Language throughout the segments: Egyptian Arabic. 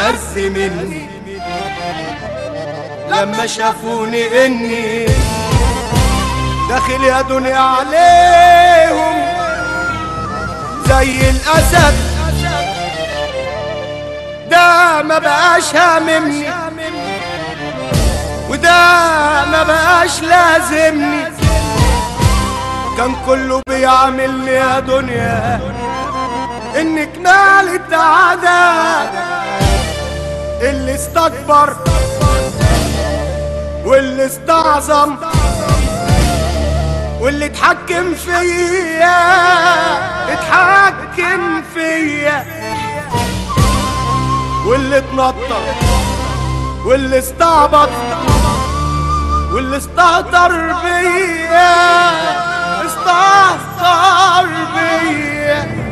تهز مني لما شافوني اني داخل يا دنيا عليهم زي الاسد ده ما بقاش هاممني وده ما بقاش لازمني كان كله بيعملني يا دنيا ان كمال التعادة اللي استكبر واللي استعظم واللي اتحكم فيا اتحكم فيا واللي اتنطط واللي استعبط واللي استهتر بيا استهتر بيا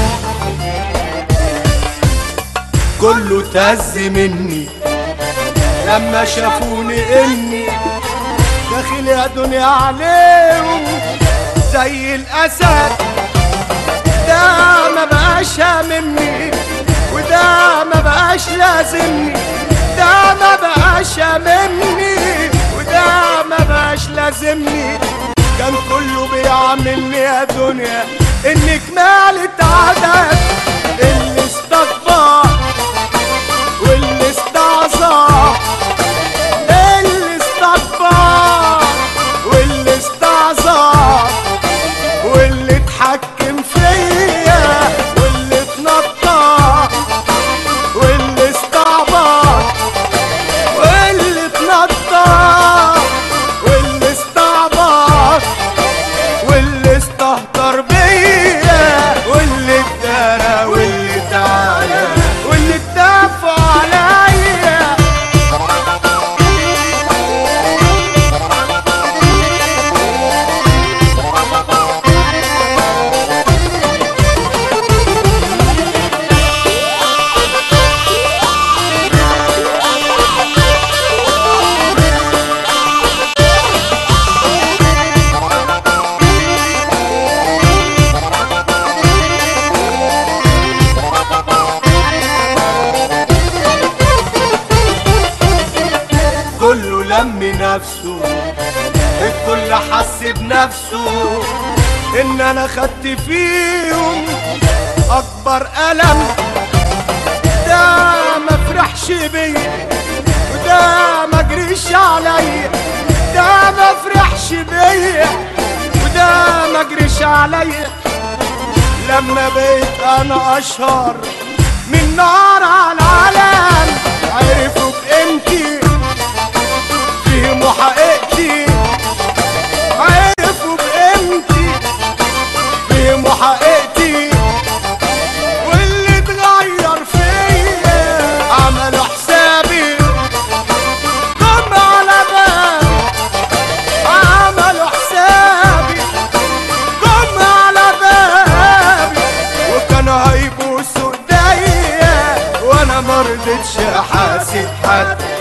كله تهز مني لما شافوني اني داخل يا دنيا عليهم زي الاسد ده ما بقاش هاممني وده ما بقاش لازمني ده ما بقاش هاممني وده ما بقاش لازمني كان كله بيعملني يا دنيا ان كمال اتعدد اللي استكبر واللي استعظم اللي استكبر واللي استعظم واللي اتحكم فيا واللي اتنطط واللي استعبط واللي اتنطط واللي استعبط واللي استهتر بيا واللي اتدارى واللي تعالى واللي اتدافع عليا كله لم نفسه الكل حس بنفسه ان انا خدت فيهم اكبر الم ده ما فرحش بيا وده ما جريش عليا ده ما فرحش بيا وده ما جريش عليا لما بقيت انا اشهر من نار على العالم عرفوا بقيمتي فهموا حقيقتي عرفوا بقيمتي فهموا حقيقتي واللي اتغير فيا عملوا حسابي قم على بالي عملوا حسابي قم على بابي وكانوا هيبوسوا ايديا وانا مرضتش احاسب حد